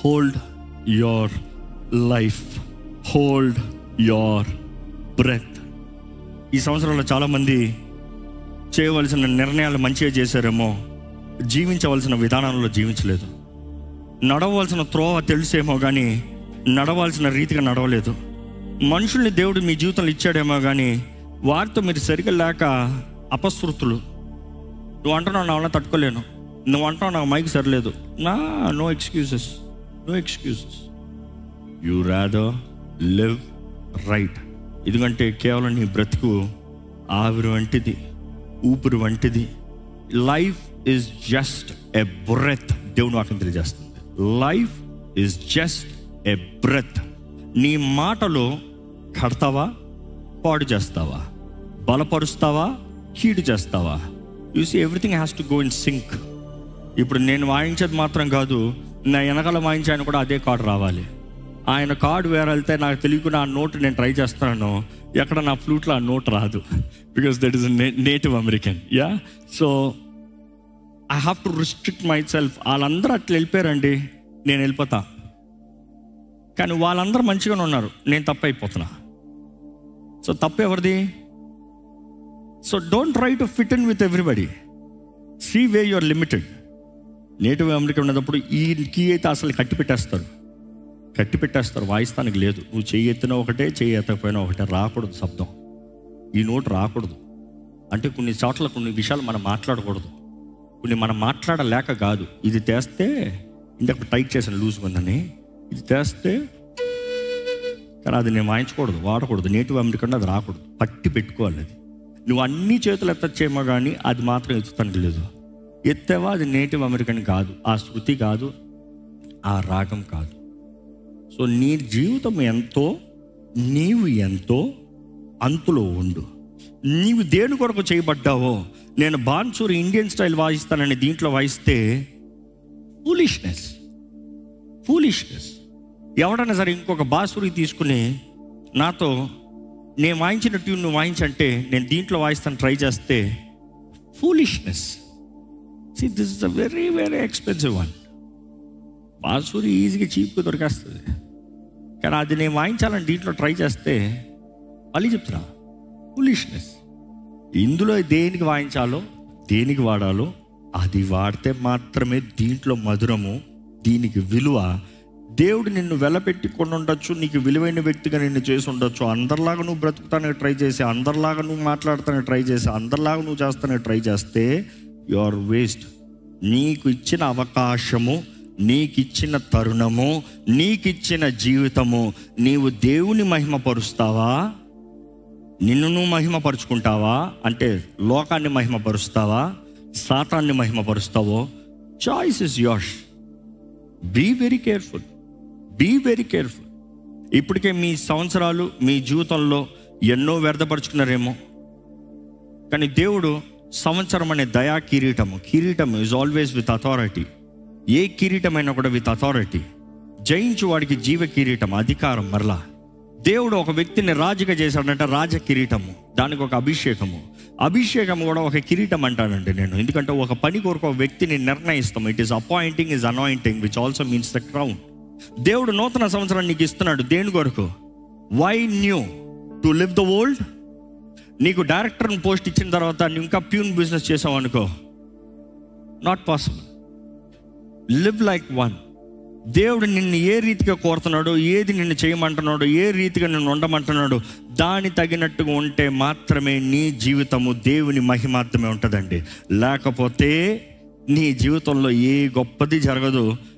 hold your life hold your breath ఈ సంవత్సరంలో చాలామంది చేయవలసిన నిర్ణయాలు మంచిగా చేశారేమో జీవించవలసిన విధానంలో జీవించలేదు నడవలసిన త్రోవ తెలుసేమో కానీ నడవాల్సిన రీతిగా నడవలేదు మనుషుల్ని దేవుడు మీ జీవితంలో ఇచ్చాడేమో కానీ వారితో మీరు సరిగ్గా లేక అపశృతులు నువ్వు అంటున్నావు నా వల్ల తట్టుకోలేను నువ్వు అంటున్నావు నాకు మైక్ సరిలేదు నా no excuses no excuses you rather live right ఎందుకంటే కేవలం నీ బ్రతుకు ఆవిరి వంటిది ఊపిరి వంటిది life is just a breath దేవుని వాక్యం తెలియజేస్తుంది life is just a breath నీ మాటలో కడతావా పాడు చేస్తావా బలపరుస్తావా కీడు చేస్తావా you see everything has to go in sync ఇప్పుడు నేను వాయించేది మాత్రం కాదు నా వెనకాల వాయించి ఆయన కూడా అదే కార్డు రావాలి ఆయన కార్డు వేరే వెళ్తే నాకు తెలియకుండా ఆ నోట్ నేను ట్రై చేస్తున్నాను ఎక్కడ నా ఫ్లూట్లో ఆ నోట్ రాదు because that is native American yeah so I have to restrict myself వాళ్ళందరూ అట్లా వెళ్ళిపోయారండి నేను వెళ్ళిపోతా కానీ వాళ్ళందరూ మంచిగానే ఉన్నారు నేను తప్పు అయిపోతున్నా సో తప్పు ఎవరిది so don't try to fit in with everybody see way your limited native America ఉన్నప్పుడు ఈ కీ అయితే అసలు కట్టి పెట్టేస్తారు కట్టి పెట్టేస్తారు వాయిస్తానికి లేదు నువ్వు చెయ్యి ఎత్తిన ఒకటే చెయ్యి ఎత్తకపోయినా ఒకటే రాకూడదు శబ్దం ఈ నోటు రాకూడదు అంటే కొన్ని చోట్ల కొన్ని విషయాలు మనం మాట్లాడకూడదు కొన్ని మనం మాట్లాడలేక కాదు ఇది తెస్తే ఇందాక టైట్ చేసిన లూజ్ ఉందని ఇది తెస్తే కానీ అది నేను వాయించకూడదు వాడకూడదు నేటివ్ అమెరికన్ అది రాకూడదు పట్టి పెట్టుకోవాలి అది నువ్వు అన్ని చేతులు ఎత్తచ్చేమో కానీ అది మాత్రం ఎత్తుతానికి లేదు ఎత్తావా అది నేటివ్ అమెరికన్ కాదు ఆ శృతి కాదు ఆ రాగం కాదు సో నీ జీవితం ఎంతో నీవు ఎంతో అంతులో ఉండు నీవు దేని కొరకు చేయబడ్డావో నేను బాన్సూర్ ఇండియన్ స్టైల్ వాయిస్తానని దీంట్లో వాయిస్తే ఫూలిష్నెస్ ఫూలిష్నెస్ ఎవడన్నా సరే ఇంకొక బాసురి తీసుకుని నాతో నేను వాయించిన ట్యూన్ నువ్వు వాయించంటే నేను దీంట్లో వాయిస్తాను ట్రై చేస్తే foolishness see this is a very very expensive one బాసురి ఈజీగా చీప్గా దొరికేస్తుంది కానీ అది నేను వాయించాలని దీంట్లో ట్రై చేస్తే మళ్ళీ చెప్తున్నా ఫులిష్నెస్ ఇందులో దేనికి వాయించాలో దేనికి వాడాలో అది వాడితే మాత్రమే దీంట్లో మధురము దీనికి విలువ దేవుడు నిన్ను వెలపెట్టి కొని ఉండొచ్చు నీకు విలువైన వ్యక్తిగా నిన్ను చేసి ఉండొచ్చు అందరిలాగా నువ్వు బ్రతుకుతానికి ట్రై చేసి అందరిలాగా నువ్వు మాట్లాడతానికి ట్రై చేసి అందరిలాగా నువ్వు చేస్తానికి ట్రై చేస్తే యు ఆర్ వేస్ట్ నీకు ఇచ్చిన అవకాశము నీకిచ్చిన తరుణము నీకిచ్చిన జీవితము నీవు దేవుని మహిమపరుస్తావా నిన్ను నువ్వు మహిమపరుచుకుంటావా అంటే లోకాన్ని మహిమపరుస్తావా సాతాన్ని మహిమపరుస్తావో choice is yours be very careful be very careful ఇప్పటికే మీ సంవత్సరాలు మీ జీవితంలో ఎన్నో వ్యర్థపరుచుకున్నారేమో కానీ దేవుడు సంవత్సరం అనే దయా కిరీటము కిరీటం ఇస్ ఆల్వేస్ విత్ అథారిటీ ఏ కిరీటమైనా కూడా విత్ అథారిటీ జయించు వాడికి జీవ కిరీటం అధికారం మరలా దేవుడు ఒక వ్యక్తిని రాజుగా చేశాడంటే రాజ కిరీటము దానికి ఒక అభిషేకము అభిషేకం కూడా ఒక కిరీటం అంటానండి నేను ఎందుకంటే ఒక పని కొరకు ఒక వ్యక్తిని నిర్ణయిస్తాం it is appointing is anointing which also means the crown దేవుడు నూతన సంవత్సరం నీకు ఇస్తున్నాడు దేని కొరకు why new to live the old నీకు డైరెక్టర్ పోస్ట్ ఇచ్చిన తర్వాత నువ్వు ఇంకా ప్యూన్ బిజినెస్ చేసావు అనుకో not possible live like one దేవుడు నిన్ను ఏ రీతిగా కోరుతున్నాడో ఏది నిన్ను చేయమంటున్నాడో ఏ రీతిగా నిన్ను ఉండమంటున్నాడో దాని తగినట్టుగా ఉంటే మాత్రమే నీ జీవితము దేవుని మహిమార్థమే ఉంటుందండి లేకపోతే నీ జీవితంలో ఏ గొప్పది జరగదు